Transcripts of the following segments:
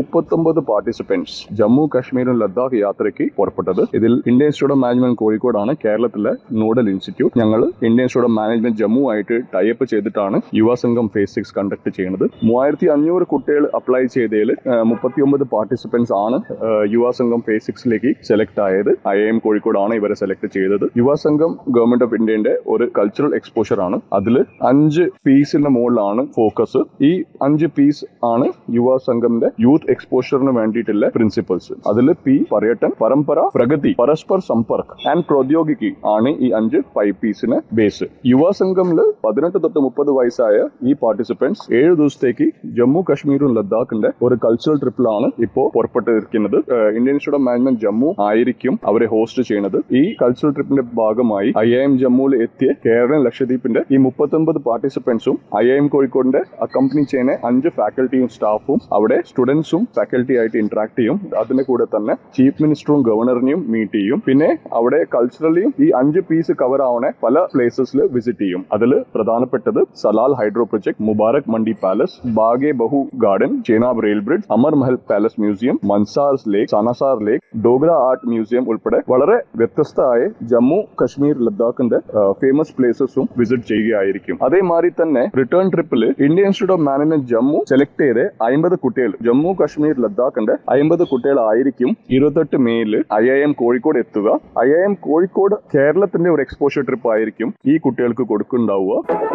മുപ്പത്തൊമ്പത് പാർട്ടിസിപ്പൻസ് ജമ്മു കാശ്മീരും ലഡാക്ക് യാത്രയ്ക്ക് പുറപ്പെട്ടത് ഇതിൽ ഇന്ത്യൻ ഇൻസ്റ്റിറ്റ്യൂട്ട് ഓഫ് മാനേജ്മെന്റ് കോഴിക്കോടാണ് കേരളത്തിലെ നോഡൽ ഇൻസ്റ്റിറ്റ്യൂട്ട് ഞങ്ങൾ Indian institute of management Jammu ആയിട്ട് ടൈപ്പ് ചെയ്തിട്ടാണ് യുവസംഘം ഫേസ് സിക്സ് കണ്ടക്ട് ചെയ്യുന്നത് മൂവായിരത്തി അഞ്ഞൂറ് കുട്ടികൾ അപ്ലൈ ചെയ്തതിൽ മുപ്പത്തിയൊമ്പത് പാർട്ടിസിപ്പൻസ് ആണ് ഏഹ്, യുവസംഘം ഫേസ് സിക്സിലേക്ക് സെലക്ട് ആയത് ഐ എം കോഴിക്കോടാണ് ഇവരെ സെലക്ട് ചെയ്തത് യുവസംഘം ഗവൺമെന്റ് ഓഫ് ഇന്ത്യന്റെ ഒരു കൾച്ചറൽ എക്സ്പോഷർ ആണ് അതിൽ അഞ്ച് പീസിന്റെ മുകളിലാണ് ഫോക്കസ് ഈ അഞ്ച് പീസ് ആണ് യുവ സംഘമിന്റെ യൂത്ത് എക്സ്പോഷറിന് വേണ്ടിയിട്ടുള്ള പ്രിൻസിപ്പൽസ് അതിൽ പി പര്യടൻ പരമ്പര പ്രഗതി പരസ്പർ സമ്പർക്ക് ആൻഡ് പ്രൗദ്യോഗികി ആണ് ഈ അഞ്ച് ഫൈവ് പീസിന് ബേസ് യുവ സംഘമില് പതിനെട്ട് തൊട്ട് മുപ്പത് വയസ്സായ ഈ പാർട്ടിസിപ്പൻസ് ഏഴ് ദിവസത്തേക്ക് ജമ്മു കാശ്മീരും ലഡാക്കിന്റെ ഒരു കൾച്ചറൽ ട്രിപ്പിലാണ് ഇപ്പോൾ പുറപ്പെട്ടിരിക്കുന്നത് ഏഹ് Indian institute of management Jammu ആയിരിക്കും അവരെ ഹോസ്റ്റ് ചെയ്യുന്നത് ഈ കൾച്ചറൽ ട്രിപ്പിന്റെ ഭാഗമായി ഐ ഐ എം ജമ്മുവിൽ എത്തിയ കേരളം ലക്ഷദ്വീപിന്റെ ഈ മുപ്പത്തൊമ്പത് പാർട്ടിസിപ്പൻസും ഐ ഐ എം കോഴിക്കോടിന്റെ അക്കമ്പനി ചെയ്യുന്ന അഞ്ച് ഫാക്കൽറ്റിയും സ്റ്റാഫും അവിടെ സ്റ്റുഡൻസും ഫാക്കൽറ്റി ആയിട്ട് ഇന്ററാക്ട് ചെയ്യും അതിന്റെ കൂടെ തന്നെ ചീഫ് മിനിസ്റ്ററും ഗവർണറിനെയും മീറ്റ് ചെയ്യും പിന്നെ അവിടെ കൾച്ചറലിയും ഈ അഞ്ച് പീസ് കവർ ആവണ പല പ്ലേസസിൽ വിസിറ്റ് ചെയ്യും അതിൽ പ്രധാനപ്പെട്ടത് Salal hydro project Mubarak Mandi palace Bagh Bahu garden Chenab rail bridge Amar Mahal palace museum Mansar lake Sanasar lake Dogra art museum ഉൾപ്പെടെ വളരെ വ്യത്യസ്തമായ ജമ്മു കശ്മീർ ലഡാക്കിന്റെ ഫേമസ് പ്ലേസസും വിസിറ്റ് ചെയ്യുകയായിരിക്കും അതേമാതിരി തന്നെ റിട്ടേൺ ട്രിപ്പിൽ Indian institute of management Jammu select ചെയ്ത് അമ്പത് കുട്ടികൾ ജമ്മു കശ്മീർ ലഡാക്കിന്റെ അമ്പത് കുട്ടികളായിരിക്കും ഇരുപത്തെട്ട് മെയ്യിൽ ഐ ഐ എം കോഴിക്കോട് എത്തുക ഐ ഐ എം കോഴിക്കോട് കേരളത്തിന്റെ ഒരു എക്സ്പോഷർ ട്രിപ്പ് ആയിരിക്കും ഈ കുട്ടികൾക്ക് കൊടുക്കുന്നുണ്ടാവുക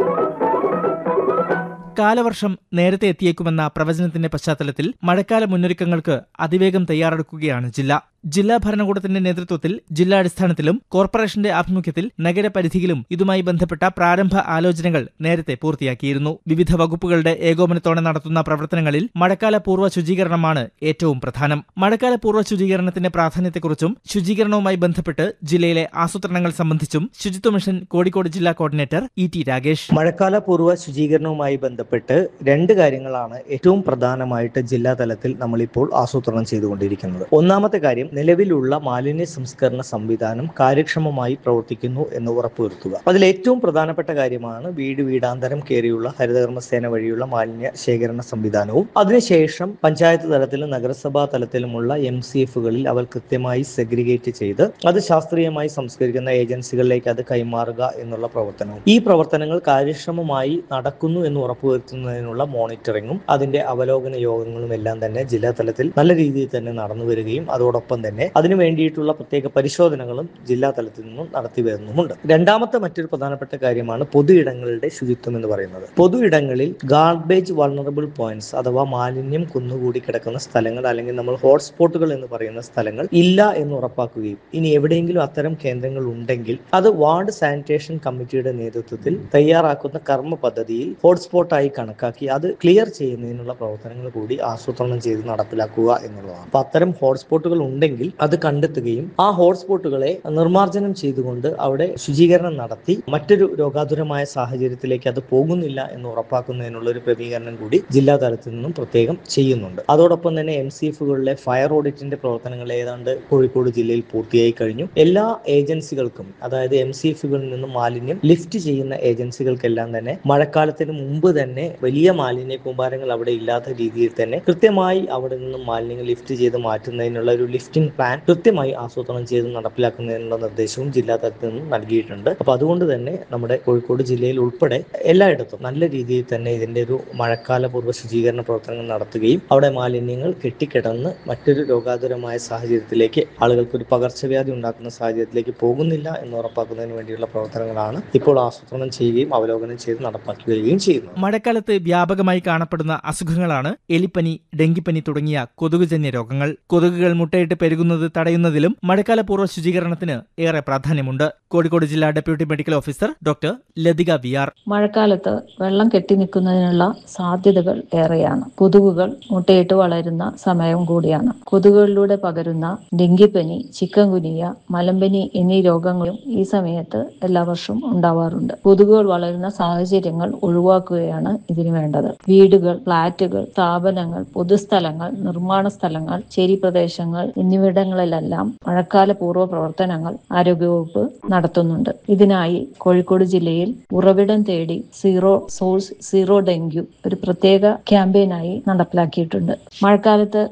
കാലവർഷം നേരത്തെ എത്തിയേക്കുമെന്ന പ്രവചനത്തിന്റെ പശ്ചാത്തലത്തിൽ മഴക്കാല മുന്നൊരുക്കങ്ങൾക്ക് അതിവേഗം തയ്യാറെടുക്കുകയാണ് ജില്ല ജില്ലാ ഭരണകൂടത്തിന്റെ നേതൃത്വത്തിൽ ജില്ലാടിസ്ഥാനത്തിലും കോർപ്പറേഷന്റെ ആഭിമുഖ്യത്തിൽ നഗരപരിധിയിലും ഇതുമായി ബന്ധപ്പെട്ട പ്രാരംഭ ആലോചനകൾ നേരത്തെ പൂർത്തിയാക്കിയിരുന്നു വിവിധ വകുപ്പുകളുടെ ഏകോപനത്തോടെ നടത്തുന്ന പ്രവർത്തനങ്ങളിൽ മഴക്കാല പൂർവ്വ ശുചീകരണമാണ് ഏറ്റവും പ്രധാനം മഴക്കാല പൂർവ്വ ശുചീകരണത്തിന്റെ പ്രാധാന്യത്തെക്കുറിച്ചും ശുചീകരണവുമായി ബന്ധപ്പെട്ട് ജില്ലയിലെ ആസൂത്രണങ്ങൾ സംബന്ധിച്ചും ശുചിത്വ മിഷൻ കോഴിക്കോട് ജില്ലാ കോർഡിനേറ്റർ ഇ ടി രാഗേഷ് മഴക്കാല പൂർവ്വ ശുചീകരണവുമായി ബന്ധപ്പെട്ട് രണ്ട് കാര്യങ്ങളാണ് ഏറ്റവും പ്രധാനമായിട്ട് ജില്ലാ തലത്തിൽ നമ്മളിപ്പോൾ ആസൂത്രണം ചെയ്തുകൊണ്ടിരിക്കുന്നത് ഒന്നാമത്തെ കാര്യം നിലവിലുള്ള മാലിന്യ സംസ്കരണ സംവിധാനം കാര്യക്ഷമമായി പ്രവർത്തിക്കുന്നു എന്ന് ഉറപ്പുവരുത്തുക അതിൽ ഏറ്റവും പ്രധാനപ്പെട്ട കാര്യമാണ് വീട് വീടാന്തരം കയറിയുള്ള ഹരിതകർമ്മസേന വഴിയുള്ള മാലിന്യ ശേഖരണ സംവിധാനവും അതിനുശേഷം പഞ്ചായത്ത് തലത്തിലും നഗരസഭാ തലത്തിലുമുള്ള എം സി എഫുകളിൽ അവർ കൃത്യമായി സെഗ്രിഗേറ്റ് ചെയ്ത് അത് ശാസ്ത്രീയമായി സംസ്കരിക്കുന്ന ഏജൻസികളിലേക്ക് അത് കൈമാറുക എന്നുള്ള പ്രവർത്തനവും ഈ പ്രവർത്തനങ്ങൾ കാര്യക്ഷമമായി നടക്കുന്നു എന്ന് ഉറപ്പുവരുത്തുന്നതിനുള്ള മോണിറ്ററിങ്ങും അതിന്റെ അവലോകന യോഗങ്ങളും എല്ലാം തന്നെ ജില്ലാ തലത്തിൽ നല്ല രീതിയിൽ തന്നെ നടന്നു വരികയും അതോടൊപ്പം തന്നെ അതിനു വേണ്ടിയിട്ടുള്ള പ്രത്യേക പരിശോധനകളും ജില്ലാ തലത്തിൽ നിന്നും നടത്തി വരുന്നുമുണ്ട് രണ്ടാമത്തെ മറ്റൊരു പ്രധാനപ്പെട്ട കാര്യമാണ് പൊതു ഇടങ്ങളുടെ ശുചിത്വം എന്ന് പറയുന്നത് പൊതു ഇടങ്ങളിൽ ഗാർബേജ് വൾണറബിൾ പോയിന്റ്സ് അഥവാ മാലിന്യം കുന്നുകൂടി കിടക്കുന്ന സ്ഥലങ്ങൾ അല്ലെങ്കിൽ നമ്മൾ ഹോട്ട്സ്പോട്ടുകൾ എന്ന് പറയുന്ന സ്ഥലങ്ങൾ ഇല്ല എന്ന് ഉറപ്പാക്കുകയും ഇനി എവിടെയെങ്കിലും അത്തരം കേന്ദ്രങ്ങൾ ഉണ്ടെങ്കിൽ അത് വാർഡ് സാനിറ്റേഷൻ കമ്മിറ്റിയുടെ നേതൃത്വത്തിൽ തയ്യാറാക്കുന്ന കർമ്മ പദ്ധതിയിൽ ഹോട്ട്സ്പോട്ടായി കണക്കാക്കി അത് ക്ലിയർ ചെയ്യുന്നതിനുള്ള പ്രവർത്തനങ്ങൾ കൂടി ആസൂത്രണം ചെയ്ത് നടപ്പിലാക്കുക എന്നുള്ളതാണ് അപ്പൊ അത്തരം ഹോട്ട്സ്പോട്ടുകൾ ഉണ്ടെങ്കിൽ അത് കണ്ടെത്തുകയും ആ ഹോട്ട്സ്പോട്ടുകളെ നിർമ്മാർജ്ജനം ചെയ്തുകൊണ്ട് അവിടെ ശുചീകരണം നടത്തി മറ്റൊരു രോഗാതുരമായ സാഹചര്യത്തിലേക്ക് അത് പോകുന്നില്ല എന്ന് ഉറപ്പാക്കുന്നതിനുള്ള ഒരു ക്രമീകരണം കൂടി ജില്ലാ തലത്തിൽ നിന്നും പ്രത്യേകം ചെയ്യുന്നുണ്ട് അതോടൊപ്പം തന്നെ എം സി എഫുകളിലെ ഫയർ ഓഡിറ്റിന്റെ പ്രവർത്തനങ്ങൾ ഏതാണ്ട് കോഴിക്കോട് ജില്ലയിൽ പൂർത്തിയായി കഴിഞ്ഞു എല്ലാ ഏജൻസികൾക്കും അതായത് എം സി എഫുകളിൽ നിന്നും മാലിന്യം ലിഫ്റ്റ് ചെയ്യുന്ന ഏജൻസികൾക്കെല്ലാം തന്നെ മഴക്കാലത്തിന് മുമ്പ് തന്നെ വലിയ മാലിന്യ കൂമ്പാരങ്ങൾ അവിടെ ഇല്ലാത്ത രീതിയിൽ തന്നെ കൃത്യമായി അവിടെ നിന്നും മാലിന്യങ്ങൾ ലിഫ്റ്റ് ചെയ്ത് മാറ്റുന്നതിനുള്ള ഒരു ലിഫ്റ്റിംഗ് പ്ലാൻ കൃത്യമായി ആസൂത്രണം ചെയ്ത് നടപ്പിലാക്കുന്നതിനുള്ള നിർദ്ദേശവും ജില്ലാ തലത്തിൽ നിന്നും നൽകിയിട്ടുണ്ട് അപ്പൊ അതുകൊണ്ട് തന്നെ നമ്മുടെ കോഴിക്കോട് ജില്ലയിൽ ഉൾപ്പെടെ എല്ലായിടത്തും നല്ല രീതിയിൽ തന്നെ ഇതിന്റെ ഒരു മഴക്കാല പൂർവ്വ ശുചീകരണ പ്രവർത്തനങ്ങൾ നടത്തുകയും അവിടെ മാലിന്യങ്ങൾ കെട്ടിക്കിടന്ന് മറ്റൊരു രോഗാതുരമായ സാഹചര്യത്തിലേക്ക് ആളുകൾക്ക് ഒരു പകർച്ചവ്യാധി ഉണ്ടാക്കുന്ന സാഹചര്യത്തിലേക്ക് പോകുന്നില്ല എന്ന് ഉറപ്പാക്കുന്നതിന് വേണ്ടിയുള്ള പ്രവർത്തനങ്ങളാണ് ഇപ്പോൾ ആസൂത്രണം ചെയ്യുകയും അവലോകനം ചെയ്ത് നടപ്പാക്കി വരികയും ചെയ്യുന്നത് മഴക്കാലത്ത് വ്യാപകമായി കാണപ്പെടുന്ന അസുഖങ്ങളാണ് എലിപ്പനി ഡെങ്കിപ്പനി തുടങ്ങിയ കൊതുകുജന്യ രോഗങ്ങൾ കൊതുകുകൾ മുട്ടയിട്ട് പെരുകുന്നത് തടയുന്നതിലും മഴക്കാല പൂർവ്വ ശുചീകരണത്തിന് ഏറെ പ്രാധാന്യമുണ്ട് കോഴിക്കോട് ജില്ലാ deputy medical officer doctor Lathika V R മഴക്കാലത്ത് വെള്ളം കെട്ടി നിൽക്കുന്നതിനുള്ള സാധ്യതകൾ ഏറെയാണ് കൊതുകുകൾ മുട്ടയിട്ട് വളരുന്ന സമയം കൂടിയാണ് കൊതുകുകളിലൂടെ പകരുന്ന ഡെങ്കിപ്പനി ചിക്കൻ കുനിയ മലമ്പനി എന്നീ രോഗങ്ങളും ഈ സമയത്ത് എല്ലാ വർഷവും ഉണ്ടാവാറുണ്ട് കൊതുകുകൾ വളരുന്ന സാഹചര്യങ്ങൾ ഒഴിവാക്കുകയാണ് ഇതിനു വേണ്ടത് വീടുകൾ ഫ്ളാറ്റുകൾ സ്ഥാപനങ്ങൾ പൊതുസ്ഥലങ്ങൾ നിർമ്മാണ സ്ഥലങ്ങൾ ചേരി പ്രദേശങ്ങൾ എന്നിവിടങ്ങളിലെല്ലാം മഴക്കാല പൂർവ്വ പ്രവർത്തനങ്ങൾ ആരോഗ്യവകുപ്പ് നടത്തുന്നുണ്ട് ഇതിനായി കോഴിക്കോട് ജില്ലയിൽ ഉറവിടം തേടി സീറോ സോഴ്സ് സീറോ ഡെങ്കു ഒരു പ്രത്യേക ക്യാമ്പയിനായി നടപ്പിലാക്കിയിട്ടുണ്ട് മഴക്കാലത്ത്